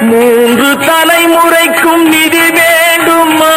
மூன்று தலைமுறைக்கும் நிதி வேண்டுமா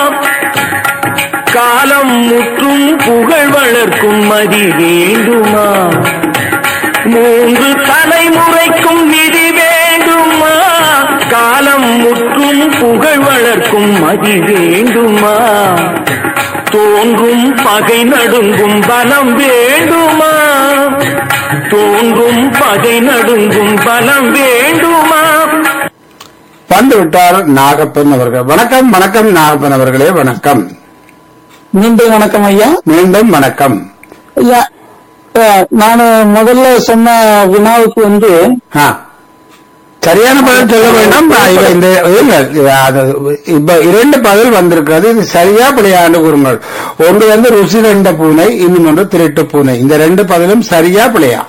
காலம் முற்றும் புகழ் வளர்க்கும் மதி வேண்டுமா மூன்று தலைமுறைக்கும் நிதி வேண்டுமா காலம் முற்றும் புகழ் வளர்க்கும் மதி வேண்டுமா தோன்றும் பகை நடுங்கும் பலம் வேண்டுமா தோன்றும் பகை நடுங்கும் பலம் வேண்டுமா வந்து விட்டார் நாகப்பன் அவர்கள் வணக்கம் வணக்கம் நாகப்பன் அவர்களே வணக்கம் மீண்டும் வணக்கம் ஐயா மீண்டும் வணக்கம் ஐயா நான் முதல்ல சொன்ன வினாவுக்கு வந்து ஆ. சரியான பதில் சொல்ல வேண்டாம் ஆ, இவ இந்த இல்ல, இவ அது, இப்ப இரண்டு பதில் வந்திருக்கிறது இது சரியா பிள்ளையாண்டு கூறுங்கள் ஒன்று வந்து ருசி கண்ட பூனை இன்னும் ஒன்று திருட்டு பூனை இந்த ரெண்டு பதிலும் சரியா பிள்ளையா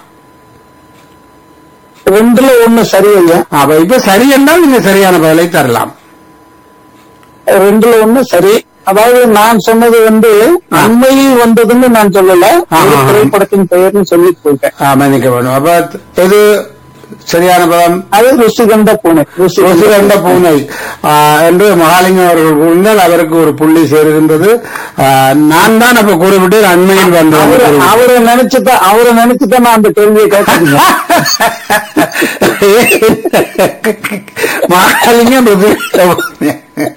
ரெண்டுல ஒண்ணு சரி ஐயா அப்ப இப்ப சரி என்றால் நீங்க சரியான பதிலை தரலாம் ரெண்டுல ஒண்ணு சரி அதாவது நான் சொன்னது வந்து ஆ. அண்மையில் வந்ததுன்னு நான் சொல்லல ஆ, ஒரு ஆ, ஆ. திரைப்படத்தின் பெயர்னு சொல்லிட்டு போயிட்டேன் ஆ, மன்னிக்க வேணும் அப்ப எது சரியான பதம் அது ருசி கண்ட பூனை ருசி ருசி கண்ட பூனை ஆ, என்று மகாலிங்கம் அவர்கள் கூறினால் அவருக்கு ஒரு புள்ளி சேருகின்றது ஆ, நான் தான் அப்ப கூறிவிட்டேன் அண்மையில் வந்து அவரை அவரை நினைச்சுதான் அவரை நினைச்சுதான் நான் அந்த கேள்வியை கேட்டேன் மகாலிங்கம் ருசி கண்ட பூனை.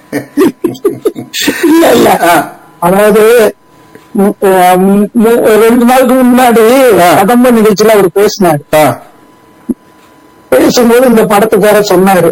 இல்ல இல்ல ஆ, அதாவது ம், ம், ம், ரெண்டு நாளுக்கு முன்னாடி ஆ. கதம்ப நிகழ்ச்சியில அவர் பேசினாரு ஆ. பேசும்போது இந்த படத்துக்கார சொன்னாரு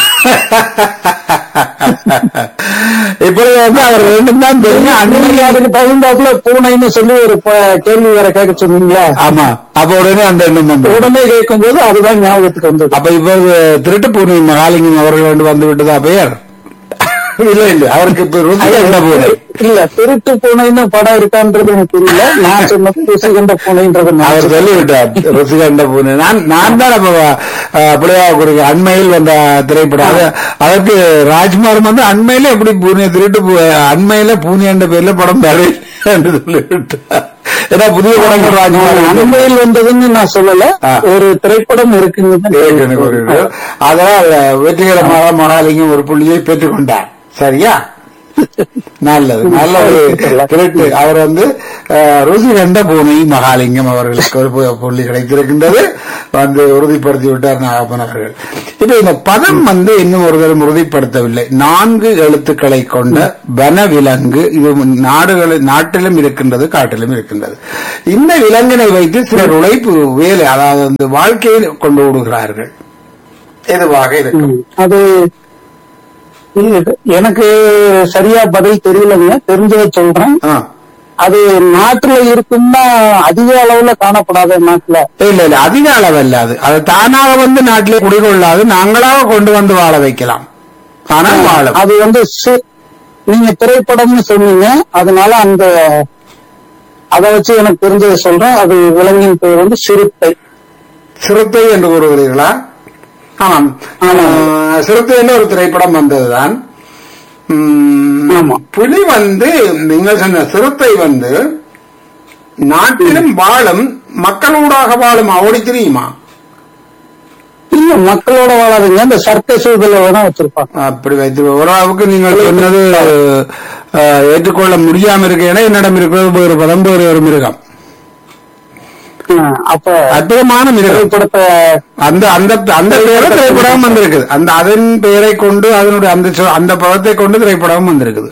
இப்பொழுது வந்து அவர் ரெண்டும் தான் தெரியும் நீங்க அண்மையில் அதுக்கு தகுந்தாப்புல பூனைன்னு சொல்லி ஒரு ப- கேள்வி வேற கேட்க சொன்னீங்களா ஆமா அப்ப உடனே அந்த எண்ணம் வந்து உடனே கேட்கும் போது அதுதான் ஞாபகத்துக்கு வந்தது அப்ப இப்ப திருட்டு பூனை மகாலிங்கம் அவர்கள் வந்து வந்து விட்டதா பெயர் இல்ல இல்ல அவருக்கு இப்ப ருசி கண்ட பூனை இல்ல திருட்டு பூனைன்னு படம் இருக்கான்றது எனக்கு தெரியல நான் சொன்னது ருசி கண்ட பூனைன்றது நான் அவர் சொன்னேன். சொல்லிவிட்டார் ருசி கண்ட பூனை நான் நான் தான் அப்ப பிள்ளையா கொடுக்க அண்மையில் வந்த திரைப்படம் அது- அதற்கு ராஜ்குமார் வந்து அண்மையில எப்படி பூனை திருட்டு பூ- அண்மையில பூனை என்ற பேர்ல படம் தரு என்று சொல்லிவிட்டார் ஏன்னா புதிய படங்கள் ராஜ்குமார் அண்மையில் வந்ததுன்னு நான் சொல்லல ஆ. ஒரு திரைப்படம் இருக்குன்னு ஏற்கனவே கூறினார். அதனால் வெற்றிகரமாக மகாலிங்கம் ஒரு புள்ளியை பெற்றுக்கொண்டார் சரியா நல்லது நல்ல ஒரு திருட்டு அவர் வந்து அஹ், ருசி கண்ட பூனை மகாலிங்கம் அவர்களுக்கு ஒரு பு- புள்ளி கிடைத்திருக்கின்றது வந்து உறுதிப்படுத்தி விட்டார் நாகப்பன் அவர்கள் இப்ப இந்த பதம் வந்து இன்னும் ஒருவரும் உறுதிப்படுத்தவில்லை நான்கு எழுத்துக்களை கொண்ட வனவிலங்கு இது நாடுகளில் நாட்டிலும் இருக்கின்றது காட்டிலும் இருக்கின்றது இந்த விலங்கினை வைத்து சிலர் உழைப்பு வேலை அதாவது வந்து வாழ்க்கையில் கொண்டு விடுகிறார்கள் எதுவாக இருக்கும் ம். அது இல்ல, எனக்கு சரியா பதில் தெரியலங்க தெரிஞ்சதை சொல்றேன் ஆ. அது நாட்டுல இருக்குன்னா அதிக அளவுல காணப்படாத நாட்டுல இல்ல இல்ல அதிக அளவல்ல அது அது தானாக வந்து நாட்டிலே குடிகொள்ளாது நாங்களாக கொண்டு வந்து வாழ வைக்கலாம் ஆனால் வாழும் அது வந்து சி- நீங்க திரைப்படம்னு சொன்னீங்க அதனால அந்த அதை வச்சு எனக்கு தெரிஞ்சதை சொல்றேன் அது விலங்கின் பெயர் வந்து சிறுத்தை சிறுத்தை என்று கூறுகிறீர்களா ஆமாம் ஆஹ், சிறுத்தை என்று ஒரு திரைப்படம் வந்ததுதான் உம், ஆமா. புலி வந்து நீங்கள் சொன்ன சிறுத்தை வந்து நாட்டிலும் வாழும் மக்களூடாக வாழும் அவடி தெரியுமா இல்ல மக்களோட வாழாதுங்க இந்த சர்க்கஸ் இதுல வேணா வச்சிருப்பாங்க அப்படி வைத்து ஓரளவுக்கு நீங்கள் சொன்னது அஹ், ஏற்றுக்கொள்ள முடியாம இருக்கு ஏன்னா என்னிடம் இருக்கிறது வேறு பதம் வேறு ஒரு மிருகம் ஆ, அப்ப அற்புதமான மிருகம் திரைப்படத்தை அந்த அந்த அந்த பெயரை திரைப்படம் வந்திருக்குது அந்த அதன் பெயரை கொண்டு அதனுடைய அந்த சொ- அந்த பதத்தை கொண்டு திரைப்படமும் வந்திருக்குது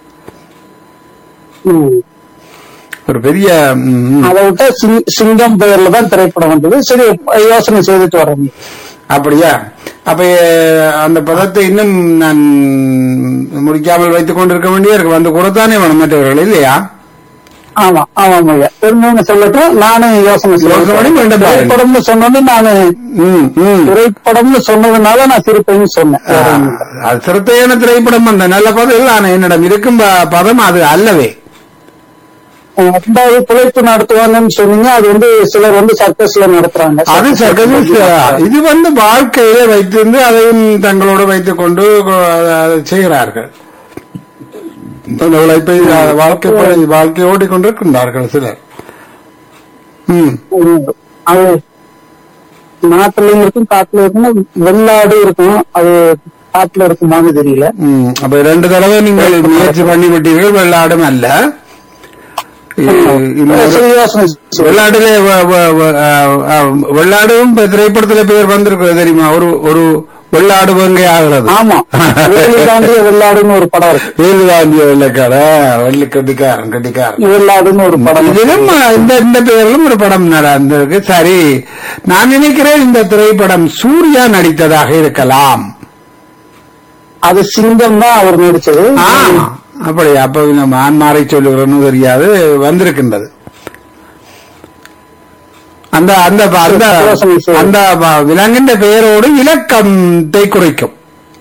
ம், ஒரு பெரிய ம், அதை விட்டா சிங்- சிங்கம் பெயர்ல தான் திரைப்படம் வந்தது சரி யோசனை செய்துட்டு வரேன் அப்படியா அப்ப அஹ், அந்த பதத்தை இன்னும் நான் முடிக்காமல் வைத்துக் கொண்டிருக்க வேண்டிய இருக்கு வந்து கூடத்தானே வேணும் மற்றவர்கள் இல்லையா ஆமா ஆமாம் ஐயா தெரிஞ்சவங்க சொல்லட்டும் நானும் யோசனை யோசனை பண்ணி செய்வேன் மீண்டும் பாருங்க. திரைப்படம்னு சொன்னது நானு ம், ம். திரைப்படம்னு சொன்னதுனால நான் சிறுத்தைன்னு சொன்னேன் வேற ஒண்ணும் இல்ல. அது சிறுத்தையான திரைப்படம் அந்த நல்ல பதம் ஆனா என்னிடம் இருக்கும் ப- பதம் அது அல்லவே அஹ் ரெண்டாவது பிழைப்பு நடத்துவாங்கன்னு சொன்னீங்க அது வந்து சிலர் வந்து சர்க்கஸ்ல நடத்துறாங்க அது சர்க்கஸ் இது வந்து வாழ்க்கையிலே வைத்திருந்து அதையும் தங்களோடு வைத்துக் கொண்டு அதை செய்கிறார்கள் அந்த உழைப்பை அஹ், வாழ்க்கை பழி- வாழ்க்கை ஓடிக்கொண்டிருக்கின்றார்கள் சிலர் ம் ம். அது நாட்டுலயும் இருக்கும் காட்டுல இருக்கும் வெள்ளாடு இருக்கும் அது காட்டுல இருக்குமான்னு தெரியல ம், அப்ப ரெண்டு தடவை நீங்கள் முயற்சி பண்ணி விட்டீர்கள் வெள்ளாடும் அல்ல இ- இன்னொரு- சரி, யோசனை செய்யுங்க. வெள்ளாடுல வ- வ- வ- ஆ, ஆ, வெள்ளாடும் இப்ப திரைப்படத்துல பேர் வந்திருக்கு தெரியுமா ஒரு ஒரு வெள்ளாடு வங்கை ஆகிறது ஆமா வேலி தாண்டிய வெள்ளாடுன்னு ஒரு படம் இருக்கு வீரதாண்டிய வெள்ளைக்கார வெள்ளி கட்டிக்காரன் கட்டிக்காரன் வெள்ளாடுன்னு ஒரு படம் இருக்கு. இதிலும் இந்த இந்த பேரிலும் ஒரு படம் நடந்திருக்கு சரி நான் நினைக்கிறேன் இந்த திரைப்படம் சூர்யா நடித்ததாக இருக்கலாம் அது சிங்கம் தான் அவர் நடிச்சது ஆ, அப்படி அப்ப நம்ம ஆன்மாரை சொல்லுகிறோன்னு தெரியாது வந்திருக்கின்றது அந்த அந்த அந்த யோசனை செய்யுங்க. அந்த வ- விலங்கின்ற பெயரோடு இலக்கத்தை குறிக்கும்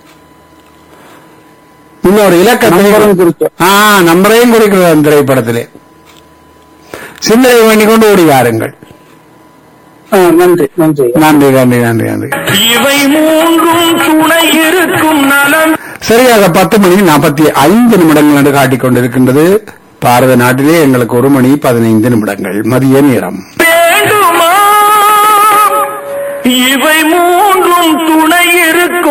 இன்னொரு இலக்கத்தை நம்பரும் குறிக்கும். ஆ நம்பரையும் குறிக்கிறது அந்த திரைப்படத்திலே சிந்தனை பண்ணி கொண்டு ஓடி வாருங்கள் ஆ, நன்றி நன்றி நன்றி நன்றி நன்றி நன்றி இவை மூன்றும் துணை இருக்கும் நலம் சரியாக பத்து மணி நாற்பத்தி ஐந்து நிமிடங்கள் என்று காட்டிக் கொண்டிருக்கின்றது பாரத நாட்டிலே எங்களுக்கு ஒரு மணி பதினைந்து நிமிடங்கள் மதிய நேரம்